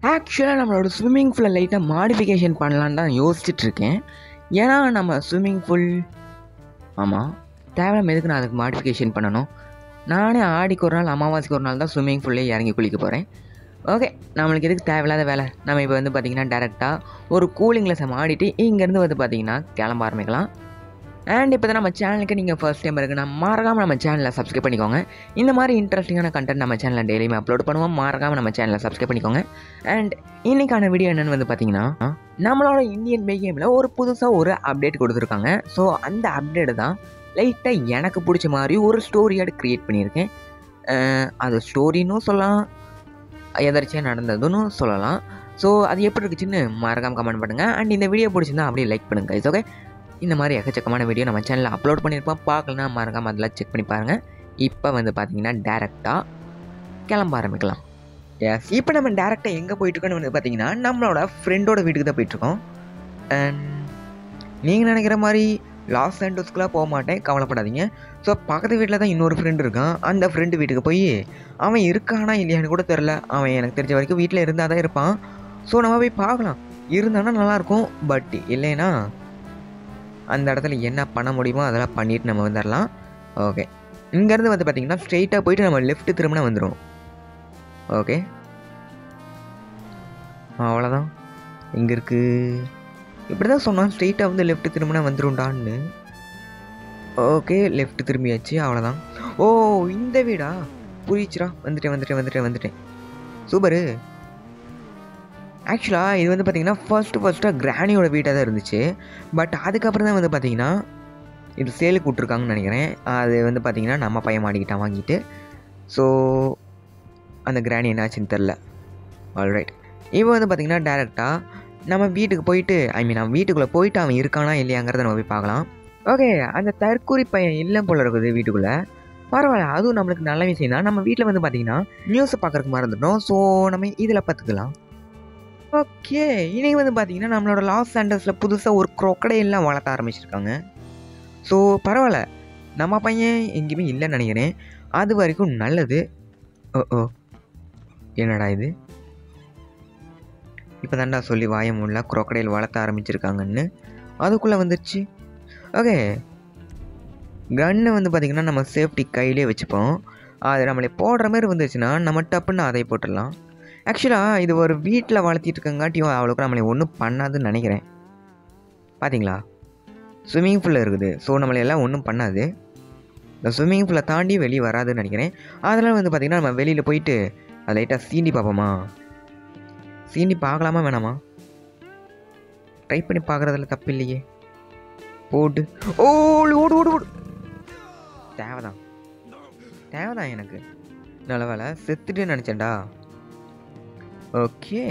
ஆக்சுவலாக நம்மளோட ஸ்விம்மிங் ஃபூலை லைட்டாக மாடிஃபிகேஷன் பண்ணலான்னு தான் யோசிச்சுட்டு இருக்கேன் ஏன்னா நம்ம ஸ்விம்மிங் ஃபூல் ஆமாம் தேவையில்லாம எதுக்கு நான் அதுக்கு மாடிஃபிகேஷன் பண்ணணும் நானே ஆடிக்கு ஒரு நாள் அமாவாசைக்கு ஒரு நாள் தான் ஸ்விம்மிங் ஃபூல்லே இறங்கி குளிக்க போகிறேன் ஓகே நம்மளுக்கு எதுக்கு தேவையில்லாத வேலை நம்ம இப்போ வந்து பார்த்திங்கன்னா டேரெக்டாக ஒரு கூலிங் கிளாஸை ஆடிட்டு இங்கேருந்து வந்து பார்த்திங்கன்னா கிளம்ப ஆரம்பிக்கலாம் அண்ட் இப்போ தான் நம்ம சேனலுக்கு நீங்கள் ஃபர்ஸ்ட் டைம் இருக்குன்னா மறக்காமல் நம்ம சேனலை சப்ஸ்கிரைப் பண்ணிக்கோங்க இந்த மாதிரி இன்ட்ரெஸ்டிங்கான கண்டென்ட் நம்ம சேனலில் டெய்லியுமே அப்லோட் பண்ணுவோம் மறக்காமல் நம்ம சேனலை சப்ஸ்கிரைப் பண்ணிக்கோங்க அண்ட் இன்னைக்கான வீடியோ என்னென்னு வந்து பார்த்தீங்கன்னா நம்மளோட இந்தியன் பை கேமில் ஒரு புதுசாக ஒரு அப்டேட் கொடுத்துருக்காங்க ஸோ அந்த அப்டேட் தான் லைட்டாக எனக்கு பிடிச்ச மாதிரி ஒரு ஸ்டோரியோட க்ரியேட் பண்ணியிருக்கேன் அஹ் அது ஸ்டோரின்னு சொல்லலாம் எதர்ச்சியாக நடந்ததுன்னு சொல்லலாம் ஸோ அது எப்படி இருக்குச்சுன்னு மறக்காம கமெண்ட் பண்ணுங்கள் அண்ட் இந்த வீடியோ பிடிச்சிருந்தா அப்படியே லைக் பண்ணுங்க கைஸ் ஓகே இந்த மாதிரி எக்கச்சக்கமான வீடியோ நம்ம சேனலில் அப்லோட் பண்ணியிருப்போம் பார்க்கலனா மறக்காம அதெல்லாம் செக் பண்ணி பாருங்கள் இப்போ வந்து பார்த்தீங்கன்னா டேரெக்டாக கிளம்ப ஆரம்பிக்கலாம் எஸ் இப்போ நம்ம டேரெக்டாக எங்கே போயிட்டுருக்கோன்னு வந்து பார்த்தீங்கன்னா நம்மளோட ஃப்ரெண்டோட வீட்டுக்கு தான் போயிட்டுருக்கோம் அண்ட் நீங்கள் நினைக்கிற மாதிரி லாஸ் ஆண்டோஸ்க்குலாம் போக மாட்டேன் கவலைப்படாதீங்க ஸோ பக்கத்து வீட்டில் தான் இன்னொரு ஃப்ரெண்டு இருக்கான் அந்த ஃப்ரெண்டு வீட்டுக்கு போய் அவன் இருக்கானா இல்லையான்னு கூட தெரில அவன் எனக்கு தெரிஞ்ச வரைக்கும் வீட்டில் இருந்தால் தான் இருப்பான் ஸோ நம்ம போய் பார்க்கலாம் இருந்தானா நல்லாயிருக்கும் பட் இல்லைன்னா அந்த இடத்துல என்ன பண்ண முடியுமோ அதெல்லாம் பண்ணிட்டு நம்ம வந்துடலாம் ஓகே இங்கேருந்து வந்து பார்த்தீங்கன்னா ஸ்ட்ரெயிட்டாக போயிட்டு நம்ம லெஃப்ட் திரும்பினா வந்துடும் ஓகே அவ்வளோதான் எங்கே இருக்குது இப்படி தான் சொன்னான் ஸ்ட்ரெயிட்டாக வந்து லெஃப்ட் திரும்பினா வந்துரும்டான்னு ஓகே லெஃப்ட் திரும்பியாச்சு அவ்வளோதான் ஓ இந்த வீடா புரிச்சுடா வந்துட்டேன் வந்துட்டேன் வந்துட்டேன் வந்துட்டேன் சூப்பரு ஆக்சுவலாக இது வந்து பார்த்தீங்கன்னா ஃபர்ஸ்ட்டு ஃபர்ஸ்ட்டாக கிராணியோட வீட்டாக தான் இருந்துச்சு பட் அதுக்கப்புறம் தான் வந்து பார்த்தீங்கன்னா இது சேலுக்கு விட்ருக்காங்கன்னு நினைக்கிறேன் அது வந்து பார்த்தீங்கன்னா நம்ம பையன் மாட்டிக்கிட்டான் வாங்கிட்டு ஸோ அந்த கிராணி என்னாச்சுன்னு தெரில ஆல்ரைட் இப்போ வந்து பார்த்தீங்கன்னா டேரெக்டாக நம்ம வீட்டுக்கு போயிட்டு ஐ மீன் நம்ம வீட்டுக்குள்ளே போயிட்டு அவன் இருக்கானா இல்லையாங்கிறத நம்ம போய் பார்க்கலாம் ஓகே அந்த தற்கூரி பையன் இல்லை போல இருக்குது வீட்டுக்குள்ளே பரவாயில்ல அதுவும் நம்மளுக்கு நல்ல விஷயம் தான் நம்ம வீட்டில் வந்து பார்த்தீங்கன்னா நியூஸை பார்க்குறதுக்கு மறந்துட்டோம் ஸோ நம்ம இதில் பார்த்துக்கலாம் ஓகே இன்னைக்கு வந்து பார்த்தீங்கன்னா நம்மளோட லாஸ் ஆண்டர்ஸில் புதுசாக ஒரு crocodile-லாம் வளர்த்த ஆரம்பிச்சிருக்காங்க ஸோ பரவாயில்ல நம்ம பையன் எங்கேயுமே இல்லைன்னு நினைக்கிறேன் அது வரைக்கும் நல்லது ஓ ஓ என்னடா இது இப்போ தாண்டா சொல்லி வாய முடியல crocodile வளர்த்த ஆரம்பிச்சிருக்காங்கன்னு அதுக்குள்ளே வந்துருச்சு ஓகே கன்னு வந்து பார்த்திங்கன்னா நம்ம சேஃப்டி கையிலே வச்சுப்போம் அது நம்மளை போடுற மாதிரி வந்துச்சுன்னா நம்ம டப்புன்னு அதை போட்டுடலாம் ஆக்சுவலாக இது ஒரு வீட்டில் வளர்த்திட்டு இருக்கங்காட்டியும் அவ்வளோக்கு நம்மளை ஒன்றும் பண்ணாதுன்னு நினைக்கிறேன் பார்த்தீங்களா ஸ்விம்மிங் பூலில் இருக்குது ஸோ நம்மளை எல்லாம் ஒன்றும் பண்ணாது இந்த ஸ்விம்மிங் பூலை தாண்டி வெளியே வராதுன்னு நினைக்கிறேன் அதனால் வந்து பார்த்திங்கன்னா நம்ம வெளியில் போயிட்டு அதை லைட்டாக சீண்டி பார்ப்போமா சீண்டி பார்க்கலாமா வேணாமா ட்ரை பண்ணி பார்க்குறதுல தப்பு இல்லையே போட்டு ஓ ஓடு ஓடு ஓடு தேவைதான் தேவைதான் எனக்கு நல்ல வேலை செத்துட்டேன்னு நினச்சேன்டா ஓகே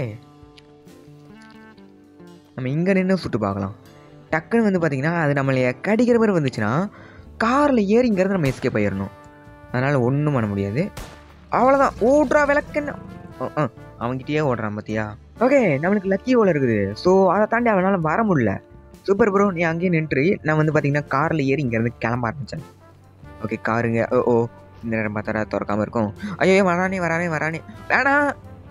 நம்ம இங்கே நின்று சுட்டு பார்க்கலாம் டக்குன்னு வந்து பார்த்தீங்கன்னா அது நம்மளை கடிக்கிற மாதிரி வந்துச்சுன்னா காரில் ஏறி இங்கேருந்து நம்ம எஸ்கேப் ஆயிடணும் அதனால் ஒன்றும் பண்ண முடியாது அவ்வளோதான் ஓடுறா விளக்குன்னு அவன்கிட்டயே ஓடுறான் பார்த்தியா ஓகே நம்மளுக்கு லக்கி ஓல இருக்குது ஸோ அதை தாண்டி அவனால் வர முடியல சூப்பர் ப்ரோ நீ அங்கேயே நின்று நான் வந்து பார்த்தீங்கன்னா காரில் ஏறி இங்கேருந்து கிளம்ப ஆரம்பித்தேன் ஓகே காருங்க ஓ ஓ இந்த நேரம் பார்த்தா திறக்காமல் இருக்கும் ஐயோ வரானே வரானே வரானே வேணாம்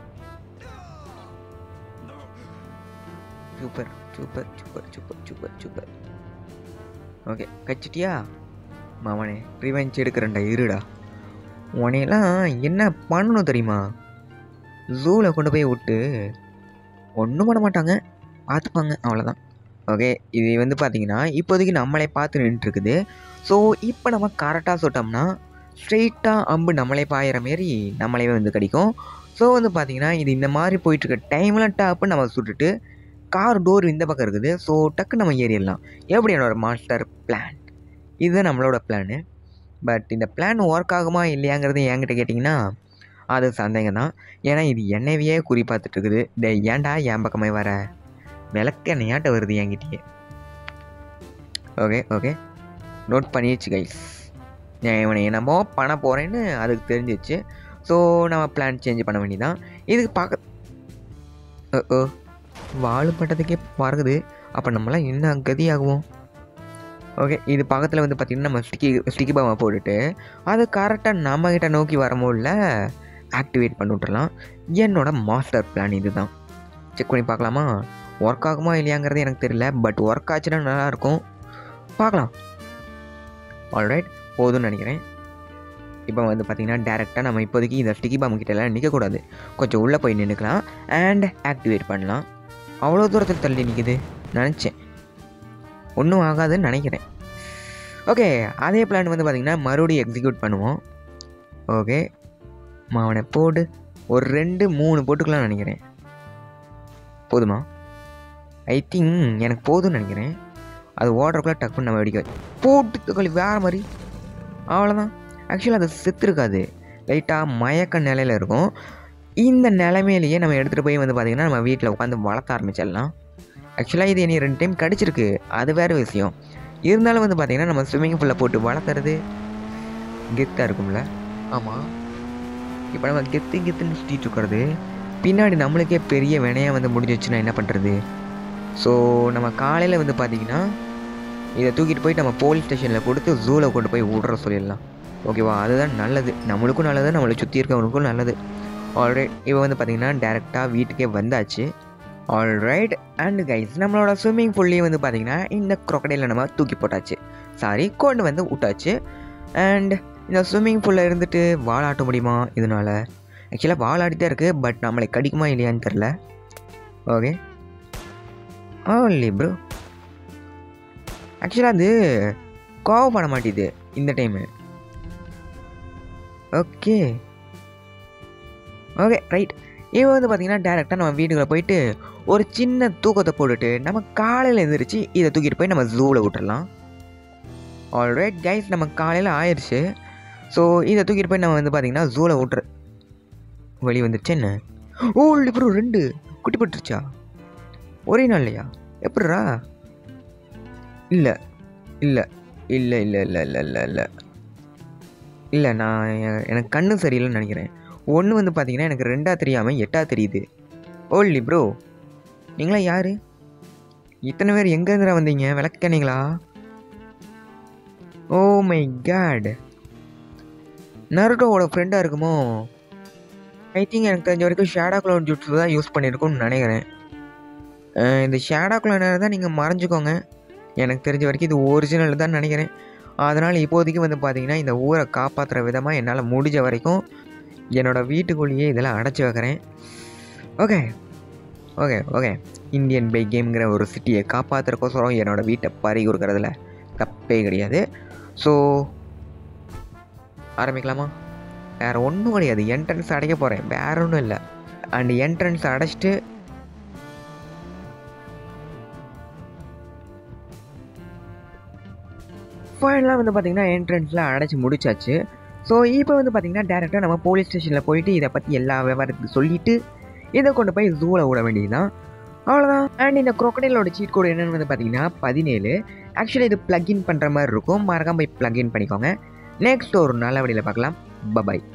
super super super super super super okay கச்சிட்டியா மாமனே ரிவெஞ்ச் எடுக்கிறேன்டா இருடா உனையெல்லாம் என்ன பண்ணணும் தெரியுமா ஜூவில் கொண்டு போய் விட்டு ஒன்றும் பண்ண மாட்டாங்க பார்த்துப்பாங்க அவ்வளோதான் ஓகே இது வந்து பார்த்தீங்கன்னா இப்போதைக்கு நம்மளே பார்த்து நின்றுருக்குது ஸோ இப்போ நம்ம கரெக்டாக சுட்டோம்னா ஸ்ட்ரெயிட்டாக அம்பு நம்மளே பாயிற மாரி நம்மளே வந்து கிடைக்கும் ஸோ வந்து பார்த்தீங்கன்னா இது இந்த மாதிரி போயிட்டுருக்க டைமில் டாப்பு நம்ம சுட்டுட்டு கார் டோர் இந்த பக்கம் இருக்குது ஸோ டக்கு நம்ம ஏறிடலாம் எப்படி என்னோட மாஸ்டர் பிளான் இதுதான் நம்மளோட பிளானு பட் இந்த பிளான் ஒர்க் ஆகுமா இல்லையாங்கிறது என்கிட்ட கேட்டிங்கன்னா அது சந்தேகம் தான் ஏன்னா இது என்னையே குறி பார்த்துட்டு இருக்குது டே ஏன்டா என் பக்கமே வர விளக்கு என்னையாட்ட வருது என்கிட்டயே ஓகே ஓகே நோட் பண்ணிடுச்சு கைஸ் இவனை என்னமோ பண்ண போகிறேன்னு அதுக்கு தெரிஞ்சிச்சு ஸோ நம்ம பிளான் சேஞ்ச் பண்ண வேண்டியதான் இதுக்கு பார்க்க ஓ வாழும் பட்டதுக்கே பறகுது அப்போ நம்மளாம் என்ன கதி ஆகுவோம் ஓகே இது பக்கத்தில் வந்து பார்த்திங்கன்னா நம்ம ஸ்டிக்கி ஸ்டிக்கி பாமை போட்டுட்டு அது கரெக்டாக நம்மக்கிட்ட நோக்கி வரும்போதுல ஆக்டிவேட் பண்ணி விட்டுறலாம் என்னோட மாஸ்டர் பிளான் இது தான் செக் பண்ணி பார்க்கலாமா ஒர்க் ஆகுமா இல்லையாங்கிறது எனக்கு தெரியல பட் ஒர்க் ஆச்சுன்னா நல்லாயிருக்கும் பார்க்கலாம் ஆல்ரைட் போதும்னு நினைக்கிறேன் இப்போ வந்து பார்த்திங்கன்னா டேரெக்டாக நம்ம இப்போதைக்கு இந்த ஸ்டிக்கி பாம்பு கிட்டலாம் நிற்கக்கூடாது கொஞ்சம் உள்ளே போய் நின்றுக்கலாம் அண்ட் ஆக்டிவேட் பண்ணலாம் அவ்வளோ தூரத்தில் தள்ளி நிற்குது நினச்சேன் ஒன்றும் ஆகாதுன்னு நினைக்கிறேன் ஓகே அதே பிளான் வந்து பார்த்திங்கன்னா மறுபடியும் எக்ஸிக்யூட் பண்ணுவோம் ஓகே மாவனை போடு ஒரு ரெண்டு மூணு போட்டுக்கலாம்னு நினைக்கிறேன் போதுமா ஐ திங்க் எனக்கு போதும்னு நினைக்கிறேன் அது ஓடுறக்குள்ள டக்குன்னு நம்ம வெடிக்க போட்டு தக்காளி வேறு மாதிரி அவ்வளோதான் ஆக்சுவலாக அது செத்து இருக்காது லைட்டாக மயக்க நிலையில் இருக்கும் இந்த நிலைமையிலேயே நம்ம எடுத்துகிட்டு போய் வந்து பார்த்திங்கன்னா நம்ம வீட்டில் உட்காந்து வளர்த்த ஆரம்பிச்சிடலாம் ஆக்சுவலாக இது என்னை ரெண்டு டைம் கடிச்சிருக்கு அது வேறு விஷயம் இருந்தாலும் வந்து பார்த்திங்கன்னா நம்ம ஸ்விம்மிங் பூலில் போட்டு வளர்த்துறது கெத்தாக இருக்கும்ல ஆமாம் இப்போ நம்ம கெத்து கெத்துன்னு சுற்றிட்டு இருக்கிறது பின்னாடி நம்மளுக்கே பெரிய வினையாக வந்து முடிஞ்சிச்சுன்னா என்ன பண்ணுறது ஸோ நம்ம காலையில் வந்து பார்த்திங்கன்னா இதை தூக்கிட்டு போய் நம்ம போலீஸ் ஸ்டேஷனில் கொடுத்து ஜூவில் கொண்டு போய் விட்ற சொல்லிடலாம் ஓகேவா அதுதான் நல்லது நம்மளுக்கும் நல்லது நம்மளை சுற்றி இருக்கவனுக்கும் நல்லது ஆல்ரைட் இப்போ வந்து பார்த்திங்கன்னா டேரெக்டாக வீட்டுக்கே வந்தாச்சு ஆல்ரைட் அண்ட் கைஸ் நம்மளோட ஸ்விம்மிங் பூல்லையும் வந்து பார்த்திங்கன்னா இந்த crocodile நம்ம தூக்கி போட்டாச்சு சாரி கொண்டு வந்து விட்டாச்சு அண்ட் இந்த ஸ்விம்மிங் பூலில் இருந்துட்டு வாழாட்ட முடியுமா இதனால் ஆக்சுவலாக வாழாடி தான் இருக்குது பட் நம்மளை கடிக்குமா இல்லையான்னு தெரில ஓகே ஓன்லி ப்ரோ ஆக்சுவலாக அது கோவப்பட மாட்டேது இந்த டைமு ஓகே ஓகே ரைட் இவன் வந்து பார்த்தீங்கன்னா டேரெக்டாக நம்ம வீட்டுக்குள்ளே போயிட்டு ஒரு சின்ன தூக்கத்தை போட்டுட்டு நம்ம காலையில் எழுந்திரிச்சு இதை தூக்கிட்டு போய் நம்ம ஜூவில் விட்டுறலாம் ஆல்ரைட் கைஸ் நம்ம காலையில் ஆயிடுச்சு ஸோ இதை தூக்கிட்டு போய் நம்ம வந்து பார்த்தீங்கன்னா ஜூவில் விட்டுற வெளியே வந்துருச்சு என்ன ஓ ப்ரோ ரெண்டு குட்டி போட்டுருச்சா ஒரே நாள்லையா எப்படிரா இல்லை இல்லை இல்லை இல்லை இல்லை இல்லை இல்லை இல்லை இல்லை நான் எ- எனக்கு கண்ணு சரியில்லைன்னு நினைக்கிறேன் ஒன்று வந்து பார்த்தீங்கன்னா எனக்கு ரெண்டா தெரியாமல் எட்டா தெரியுது ஓல்லி ப்ரோ நீங்களாம் யார் இத்தனை பேர் எங்கேருந்துடா வந்தீங்க விளக்கனீங்களா ஓ மை காட் நருட்டோவோட ஃப்ரெண்டாக இருக்குமோ ஐ திங்க் எனக்கு தெரிஞ்ச வரைக்கும் ஷேடா க்ளோன் ஜூட்ஸு தான் யூஸ் பண்ணியிருக்கோம்னு நினைக்கிறேன் அஹ் இந்த ஷேடா க்ளோன் தான் நீங்கள் மறைஞ்சிக்கோங்க எனக்கு தெரிஞ்ச வரைக்கும் இது ஒரிஜினல் தான் நினைக்கிறேன் அதனால் இப்போதைக்கு வந்து பார்த்தீங்கன்னா இந்த ஊரை காப்பாற்றுற விதமாக என்னால் முடிஞ்ச வரைக்கும் என்னோடய வீட்டுக்குள்ளேயே இதெல்லாம் அடைச்சி வைக்கிறேன் ஓகே ஓகே ஓகே இந்தியன் பை கேம்ங்கிற ஒரு சிட்டியை காப்பாற்றுறக்கோசரம் என்னோடய வீட்டை பறி கொடுக்கறதுல தப்பே கிடையாது ஸோ ஆரம்பிக்கலாமா வேறு ஒன்றும் கிடையாது என்ட்ரன்ஸ் அடைக்க போகிறேன் வேற ஒன்றும் இல்லை அண்ட் என்ட்ரன்ஸ் அடைச்சிட்டு ஃபைனலாக வந்து பார்த்திங்கன்னா என்ட்ரன்ஸில் அடைச்சி முடிச்சாச்சு ஸோ இப்போ வந்து பார்த்திங்கன்னா டேரெக்டாக நம்ம போலீஸ் ஸ்டேஷனில் போயிட்டு இதை பற்றி எல்லா விவரத்தையும் சொல்லிவிட்டு இதை கொண்டு போய் ஜூவில் விட வேண்டியதுதான் அவ்வளோதான் அண்ட் இந்த crocodileஓட சீட் கோடு என்னென்னு வந்து பார்த்தீங்கன்னா பதினேழு ஆக்சுவலி இது plug-in பண்ணுற மாதிரி இருக்கும் மறக்காம போய் plug-in பண்ணிக்கோங்க நெக்ஸ்ட் ஒரு நல்ல வழியில் பார்க்கலாம் பபாய்